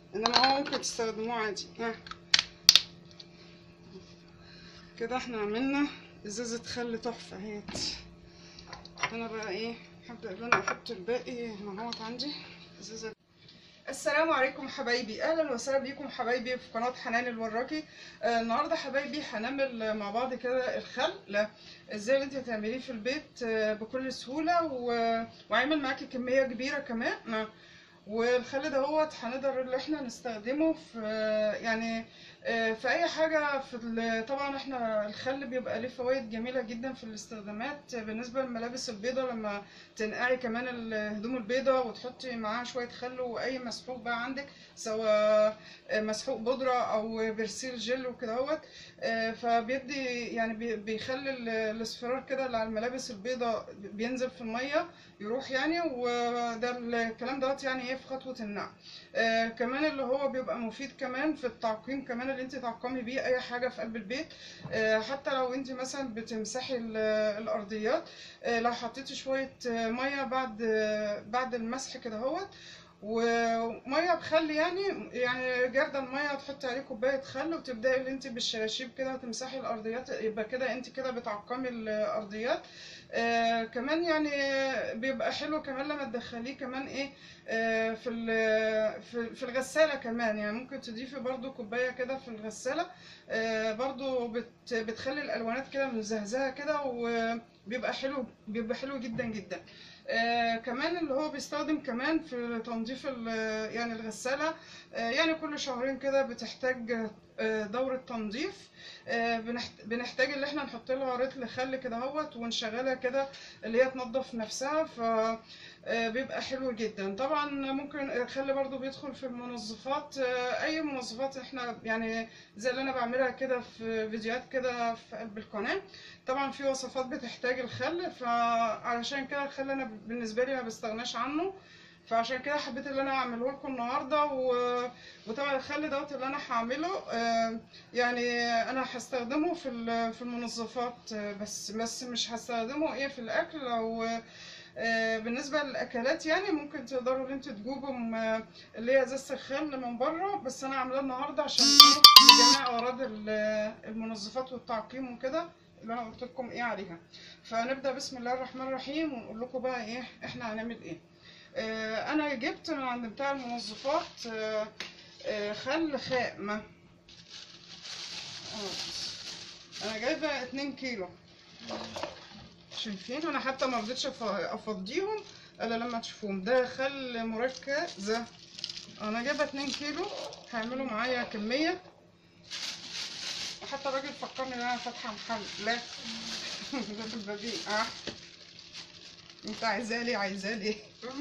انما هو ممكن تستخدموه عادي ها كده احنا عملنا ازازة خل تحفة اهيت انا بقى ايه هبدأ ان انا احط الباقي هنا اهوت عندي ازازة السلام عليكم حبايبي اهلا وسهلا بيكم حبايبي في قناه حنان الوراكي آه النهارده حبايبي هنعمل مع بعض كده الخل لا ازاي اللي انت تعمليه في البيت آه بكل سهوله و... وعامل معاكي كميه كبيره كمان آه والخل دهوت هنقدر اللي احنا نستخدمه في يعني في اي حاجه في ال- طبعا احنا الخل بيبقى ليه فوائد جميله جدا في الاستخدامات بالنسبه للملابس البيضاء لما تنقعي كمان الهدوم البيضاء وتحطي معاها شويه خل واي مسحوق بقى عندك سواء مسحوق بودره او برسيل جل وكدهوت فبيدي يعني بي- بيخلي ال- الاصفرار كده اللي على الملابس البيضاء بينزل في الميه يروح يعني وده الكلام دوت يعني ايه في خطوه النقع آه كمان اللي هو بيبقى مفيد كمان في التعقيم كمان اللي انت تعقمي بيه اي حاجه في قلب البيت آه حتى لو انت مثلا بتمسحي ال- الارضيات آه لو حطيتي شويه آه، ميه بعد آه، بعد المسح كده اهوت وميه بخل يعني يعني جردل الميه تحطي عليه كوبايه خل وتبداي اللي انت بالشراشيب كده تمسحي الارضيات يبقى كده انت كده بتعقمي الارضيات آه كمان يعني بيبقى حلو كمان لما تدخليه كمان ايه آه في ال- في في الغساله كمان يعني ممكن تضيفي برضو كوبايه كده في الغساله آه برضو بت بتخلي الالوانات كده مزهزهه كده وبيبقى حلو بيبقى حلو جدا جدا آه كمان اللي هو بيستخدم كمان في تنظيف ال- يعني الغسالة آه يعني كل شهرين كده بتحتاج آه دورة تنظيف آه بنحت- بنحتاج اللي احنا نحط لها رطل خل كده اهوت ونشغلها كده اللي هي تنظف نفسها ف آه، بيبقى حلو جدا طبعا ممكن الخل برضو بيدخل في المنظفات آه، اي منظفات احنا يعني زي اللي انا بعملها كده في فيديوهات كده في قلب القناة طبعا في وصفات بتحتاج الخل فعلشان كده الخل انا بالنسبه لي ما بستغناش عنه فعشان كده حبيت اللي انا اعمله لكم النهارده و... وطبعا الخل دوت اللي انا هعمله آه، يعني انا هستخدمه في ال- في المنظفات آه، بس بس مش هستخدمه ايه في الاكل او آه، بالنسبه للاكلات يعني ممكن تقدروا ان انتوا تجيبوا م- اللي هي ازازه الخل من بره بس انا عاملاه النهارده عشان ايه لجميع اغراض ال- المنظفات والتعقيم وكده اللي انا قلت لكم ايه عليها فنبدا بسم الله الرحمن الرحيم ونقول لكم بقى ايه احنا هنعمل ايه آه انا جبت من عند بتاع المنظفات آه آه خل خام آه. انا جايبه 2 كيلو شايفين انا حتى ما رضيتش أف- افضيهم الا لما تشوفوهم ده خل مركز انا جايبه 2 كيلو هيعملوا معايا كميه وحتى الراجل فكرني ان انا فاتحه محل لا ده في البديل اه انت عايزاه ليه عايزاه ليه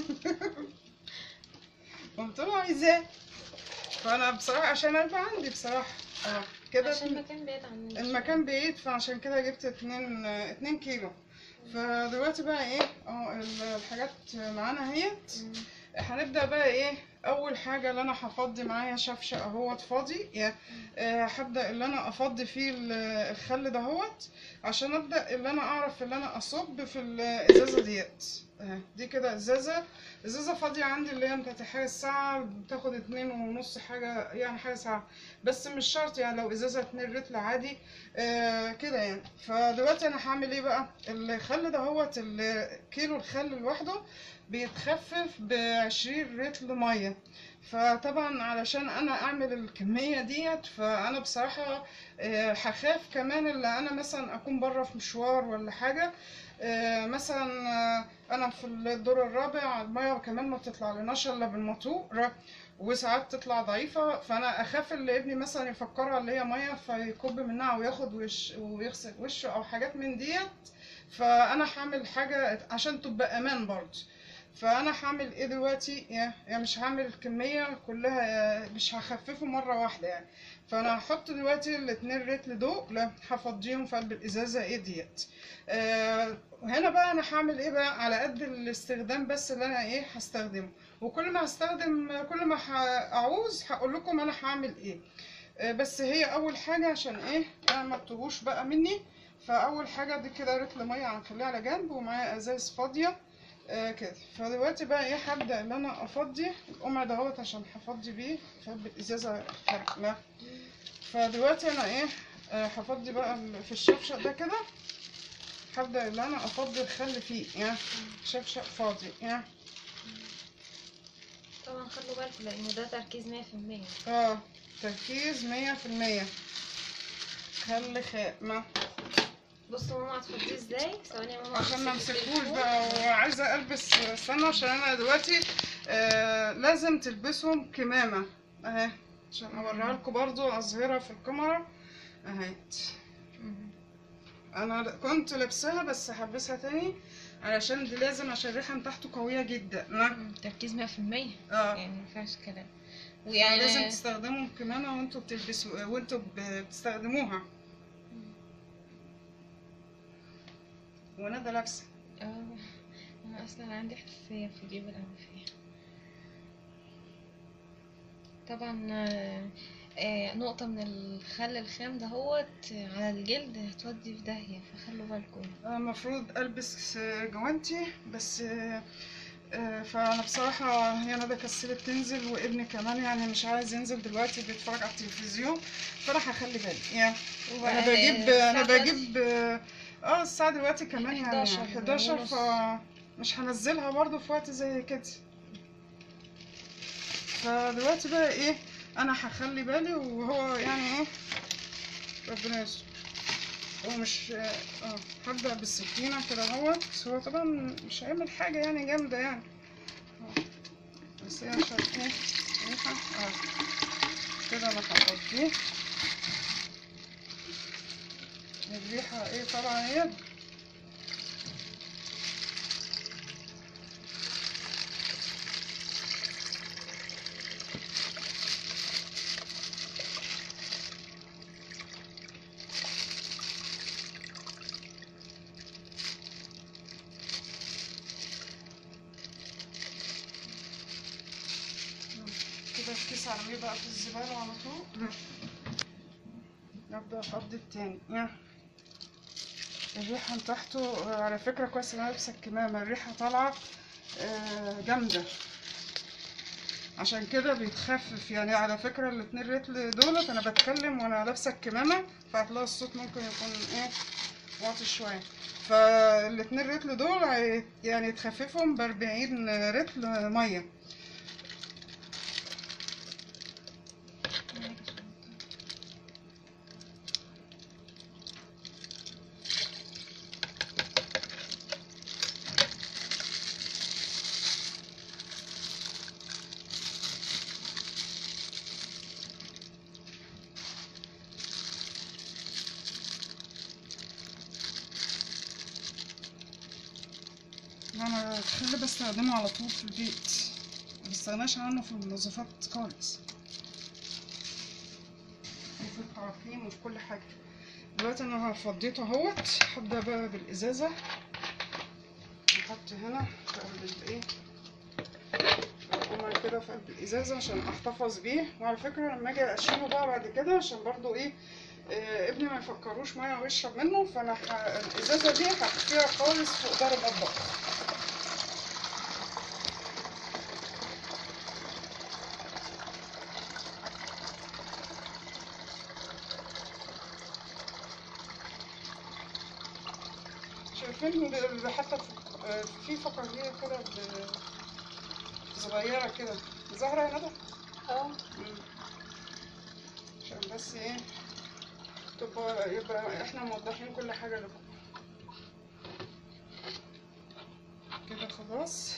قلت له عايزاه فانا بصراحه عشان ابقى عندي بصراحه اه كده عشان المكان بعيد عن المكان بعيد فعشان كده جبت اتنين اتنين كيلو فدلوقتي بقى ايه اه ال- الحاجات معانا اهيت هنبدأ بقى ايه اول حاجة اللي انا هفضي معايا شفشة اهوت فاضي يا- آه، هبدأ اللي انا افضي فيه ال- الخل دهوت عشان ابدأ اللي انا اعرف اللي انا اصب في الازازة ديت آه، دي كده ازازة ازازة فاضية عندي اللي هي بتاعت حاجة الساعة بتاخد اتنين ونص حاجة يعني حاجة ساعة بس مش شرط يعني لو ازازة اتنين رتل عادي آه كده يعني فدلوقتي انا هعمل ايه بقى الخل دهوت الكيلو الخل لوحده بيتخفف بعشرين رتل مية فطبعا علشان انا اعمل الكمية ديت فانا بصراحة آه، هخاف كمان اللي انا مثلا اكون بره في مشوار ولا حاجة آه، مثلا آه، انا في الدور الرابع المية كمان ما بتطلع لناش الا بالموتور وساعات تطلع ضعيفة فأنا أخاف اللي ابني مثلا يفكرها اللي هي مية فيكب منها وياخد وش ويغسل وشه أو حاجات من ديت فأنا هعمل حاجة عشان تبقى أمان برضه فأنا هعمل إيه دلوقتي يا يا مش هعمل الكمية كلها يا مش هخففه مرة واحدة يعني فأنا هحط دلوقتي الاتنين رتل دول لا هفضيهم في قلب الإزازة إيه ديت آه هنا بقى أنا هعمل إيه بقى على قد الاستخدام بس اللي أنا إيه هستخدمه وكل ما هستخدم كل ما هعوز هقول لكم انا هعمل ايه آه، بس هي اول حاجه عشان ايه يعني ما تتوهوش بقى مني فاول حاجه دي كده رتل ميه هنخليها على جنب ومعايا ازاز فاضيه آه كده فدلوقتي بقى ايه هبدا ان انا افضي القمع دوت عشان هفضي بيه فالازازه لا فدلوقتي انا ايه آه هفضي بقى ال- في الشفشق ده كده هبدا ان انا افضي الخل فيه يعني شفشق فاضي يعني طبعا خلوا بالكم لان ده تركيز مية في المية اه تركيز مية في المية خل خام بصوا ماما هتفضيه ازاي ثواني يا ماما عشان ما أمسك امسكوش التليفون. بقى وعايزه البس استنى عشان انا دلوقتي آه لازم تلبسهم كمامه اهي عشان اوريها لكم برضو اظهرها في الكاميرا اهي مم. انا كنت لابساها بس هلبسها تاني علشان دي لازم عشان الريحه من تحته قويه جدا نعم مم. تركيز مية في المية اه يعني مينفعش كلام يعني لازم ويعني تستخدموا كمامه وانتوا بتلبسوا وانتوا ب- بتستخدموها وانا ده لابسه اه انا اصلا عندي حساسية في جيب الانفية طبعا آه، آه، نقطة من الخل الخام ده هوت على الجلد هتودي في داهية فخلوا بالكم أنا المفروض البس جوانتي بس آه، فانا بصراحه هي ندى كسلت تنزل وابني كمان يعني مش عايز ينزل دلوقتي بيتفرج على التلفزيون فانا هخلي بالي يعني انا بجيب انا بجيب اه الساعه دلوقتي كمان يعني 11 11 ونص. فمش هنزلها برضو في وقت زي كده فدلوقتي بقى ايه انا هخلي بالي وهو يعني ايه ربنا يستر هو مش اه هبدأ بالسكينة كده اهوت هو طبعا مش هيعمل حاجة يعني جامدة يعني اه. بس هي عشان ايه ريحة اه كده انا هفضيه الريحة ايه طبعا ايه كده الكيس ارميه بقى في الزبالة على طول نبدأ افضي التاني يا. الريحة من تحته آه، على فكرة كويس ان انا لابسة الكمامة الريحة طالعة آه، جامدة عشان كده بيتخفف يعني على فكرة الاتنين ريتل دولت انا بتكلم وانا لابسة الكمامة فهتلاقي الصوت ممكن يكون ايه واطي شوية فالاتنين ريتل دول هي- يعني يتخففهم بأربعين ريتل مية انا الخل بستخدمه على طول في البيت ما بستغناش عنه في المنظفات خالص وفي البرافيم وفي كل حاجه دلوقتي انا فضيته اهوت هبدا بقى بالازازه احط هنا في قلب الايه القمع كده في قلب الازازه عشان احتفظ بيه وعلى فكره لما اجي اشيله بقى بعد كده عشان برضو ايه آه، ابني ما يفكروش ميه ويشرب منه فانا ح... الازازه دي هخفيها خالص فوق دار المطبخ شايفين ب- حتى في- آه، في فقرية كده ب- صغيرة كده زهرة يا ندى اه مم. عشان بس ايه تبقى يبقى احنا موضحين كل حاجة لكم كده خلاص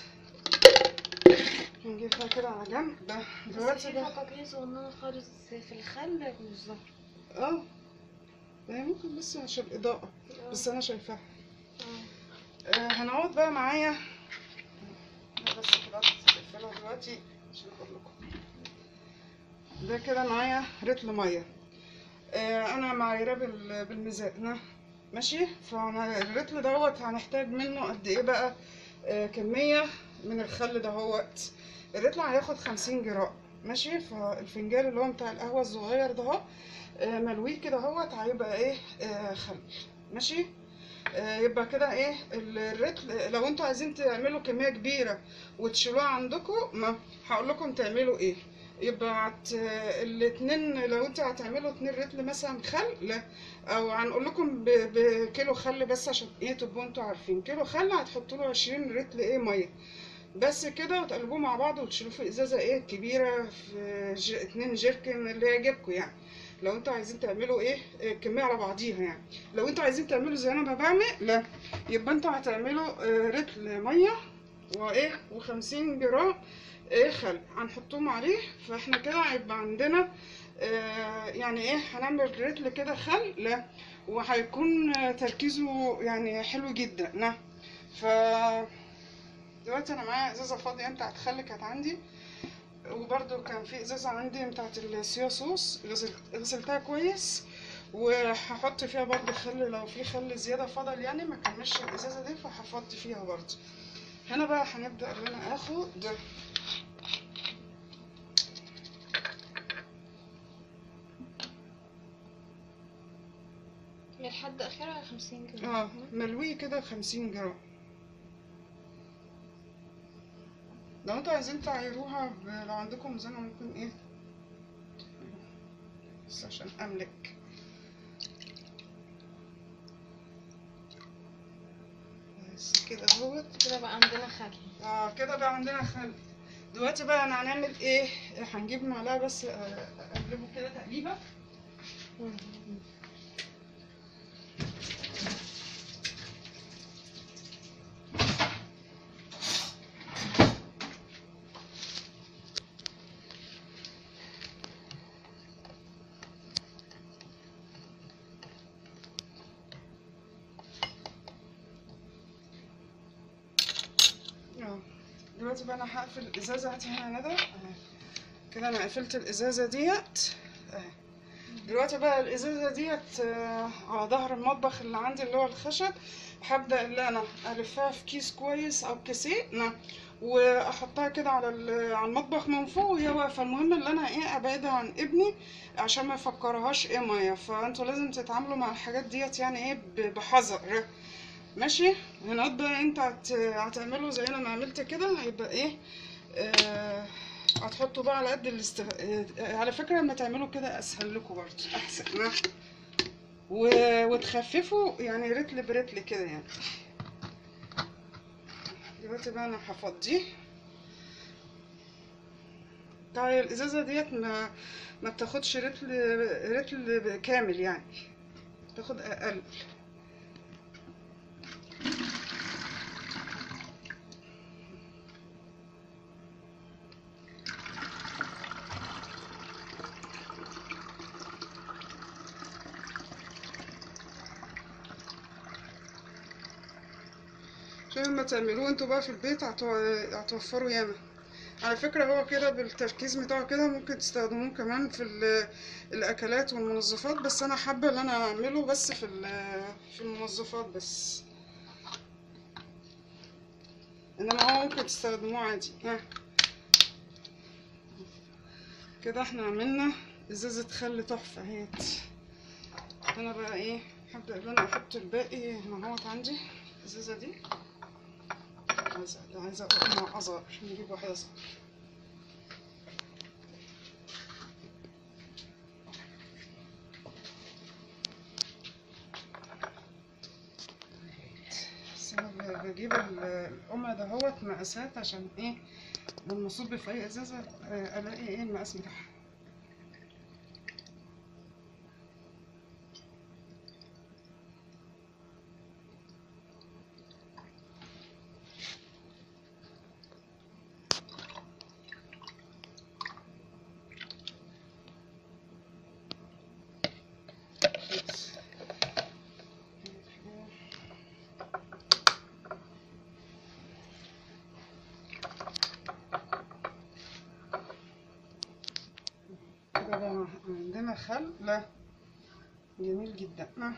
نجيبها كده على جنب ده بس دلوقتي في بقى فقاقيع صغننة خالص في الخل مش ظاهرة اه هي ممكن بس عشان الإضاءة بس أنا شايفاها اه. آه هنقعد بقى معايا أنا بس كده هقفلها دلوقتي عشان اقول لكم ده كده معايا رتل ميه آه انا معايره بال- بالميزان ماشي فانا الرتل دوت هنحتاج منه قد ايه بقى آه كميه من الخل دهوت الرتل هياخد خمسين جرام ماشي فالفنجان اللي هو بتاع القهوه الصغير ده اهو آه، ملويه كده اهوت هيبقى ايه آه خل ماشي آه، يبقى كده ايه الرتل لو انتوا عايزين تعملوا كميه كبيره وتشيلوها عندكم ما هقول لكم تعملوا ايه يبقى هت... الاتنين لو انتوا هتعملوا اتنين رتل مثلا خل لا او هنقول لكم ب... بكيلو خل بس عشان ايه تبقوا انتوا عارفين كيلو خل هتحطوا له 20 رتل ايه ميه بس كده وتقلبوه مع بعض وتشيلوه في ازازه ايه كبيره في ج... اتنين جيركن اللي يعجبكم يعني لو انتوا عايزين تعملوا ايه آه، كميه على بعضيها يعني لو انتوا عايزين تعملوا زي انا ما بعمل لا يبقى انتوا هتعملوا آه، رتل ميه وايه وخمسين جرام ايه خل هنحطهم عليه فاحنا كده هيبقى عندنا آه، يعني ايه هنعمل رتل كده خل لا وهيكون آه، تركيزه يعني حلو جدا نعم ف دلوقتي انا معايا ازازه فاضيه بتاعت خل كانت عندي وبرده كان في ازازه عندي بتاعت السيا صوص غسل- غسلتها كويس وهحط فيها برضه خل لو في خل زياده فضل يعني ما كملش الازازه دي فهفضي فيها برضه هنا بقى هنبدا ان انا اخد لحد اخرها خمسين جرام اه ملوي كده خمسين جرام لو انتوا عايزين تعيروها ب... لو عندكم ميزان ممكن ايه بس عشان املك بس كده اهوت كده بقى عندنا خل اه كده بقى عندنا خل دلوقتي بقى انا هنعمل ايه هنجيب معلقه بس آه، اقلبه كده تقليبه اه دلوقتي بقى انا هقفل الازازه هاتي هنا يا ندى آه. كده انا قفلت الازازه ديت آه. دلوقتي بقى الازازه ديت آه، على ظهر المطبخ اللي عندي اللي هو الخشب هبدا ان انا الفها في كيس كويس او كيسين نعم. واحطها كده على ال- على المطبخ من فوق وهي واقفه المهم ان انا ايه ابعدها عن ابني عشان ما يفكرهاش ايه ميه فانتوا لازم تتعاملوا مع الحاجات ديت يعني ايه ب- بحذر ماشي هنا بقى انت هت... هتعمله زي انا ما عملت كده هيبقى ايه آه... هتحطوا بقى على قد الاستغ... آه... على فكرة لما تعملوا كده اسهل لكم برضه احسن ها؟ و... وتخففوا يعني رتل برتل كده يعني دلوقتي بقى انا هفضيه طيب الازازة ديت ما ما بتاخدش رتل رتل كامل يعني تاخد اقل عشان لما تعملوه انتوا بقى في البيت هتو- هتوفروا ياما على فكرة هو كده بالتركيز بتاعه كده ممكن تستخدموه كمان في ال- الأكلات والمنظفات بس أنا حابة إن أنا أعمله بس في ال- في المنظفات بس إنما هو ممكن تستخدموه عادي ها كده احنا عملنا إزازة خل تحفة اهيت أنا بقى إيه هبدأ إن أنا أحط الباقي هنا اهوت عندي الإزازة دي عايزة عايزة أقطع أصغر نجيب واحدة أصغر بس أنا ب- بجيب ال- القمع دهوت مقاسات عشان ايه لما اصب في اي ازازة آه، الاقي ايه المقاس بتاعها بس. كده بقى عندنا خل لا جميل جدا آه.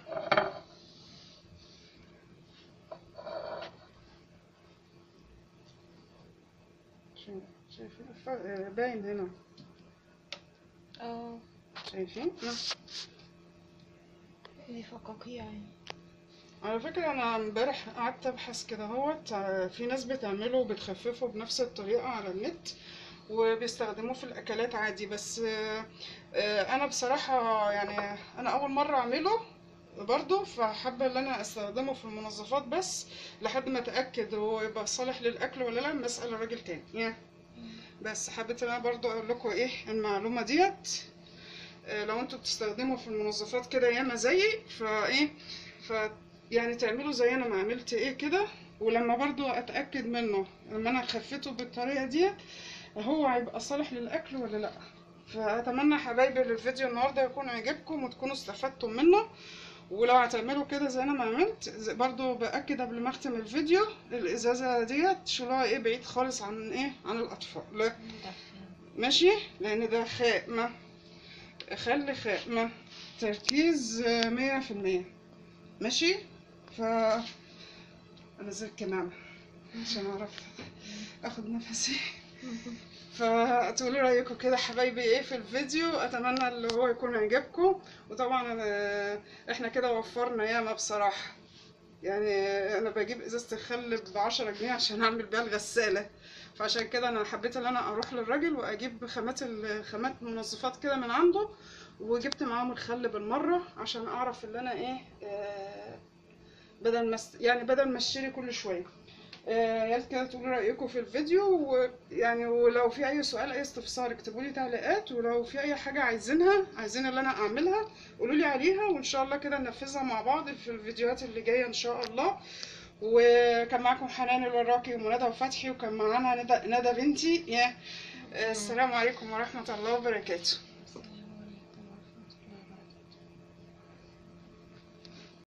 شايف- شايفين الفرق آه، باين هنا اه شايفين آه. دي فقاقيع يعني على فكرة أنا امبارح قعدت أبحث كده هوت ع- في ناس بتعمله وبتخففه بنفس الطريقة على النت وبيستخدموه في الأكلات عادي بس آه، آه، أنا بصراحة يعني أنا أول مرة أعمله برضه فحابة إن أنا أستخدمه في المنظفات بس لحد ما أتأكد هو يبقى صالح للأكل ولا لا أما أسأل الراجل تاني يعني بس حبيت إن أنا برضه أقول لكم إيه المعلومة ديت آه، لو انتوا بتستخدموا في المنظفات كده ياما زيي فايه ف يعني تعملوا زي انا ما عملت ايه كده ولما برضو اتاكد منه لما انا خفيته بالطريقه ديت هو هيبقى صالح للاكل ولا لا فاتمنى حبايبي إن الفيديو النهارده يكون عجبكم وتكونوا استفدتوا منه ولو هتعملوا كده زي انا ما عملت ز- برضو باكد قبل ما اختم الفيديو الازازه ديت شيلوها ايه بعيد خالص عن ايه عن الاطفال لا ماشي لان ده خامه خلي خامة تركيز آه، مية في المية ماشي ف أنا زي الكمامة عشان أعرف أخد نفسي فتقولوا رأيكم كده حبايبي ايه في الفيديو أتمنى اللي هو يكون عجبكم وطبعا أنا احنا كده وفرنا ياما بصراحة يعني أنا بجيب إزازة الخل بعشرة جنيه عشان أعمل بيها الغسالة فعشان كده أنا حبيت إن أنا أروح للراجل وأجيب خامات ال- خامات منظفات كده من عنده وجبت معاهم الخل بالمرة عشان اعرف اللي انا ايه آه بدل ما است- يعني بدل ما اشتري كل شوية آه يا ريت كده تقولوا رأيكم في الفيديو ويعني ولو في اي سؤال اي استفسار اكتبوا لي تعليقات ولو في اي حاجة عايزينها عايزين اللي انا اعملها قولوا لي عليها وان شاء الله كده ننفذها مع بعض في الفيديوهات اللي جاية ان شاء الله وكان معاكم حنان الوراقي ومنى وفتحي وكان معانا ندى ندى بنتي يا آه، السلام عليكم ورحمة الله وبركاته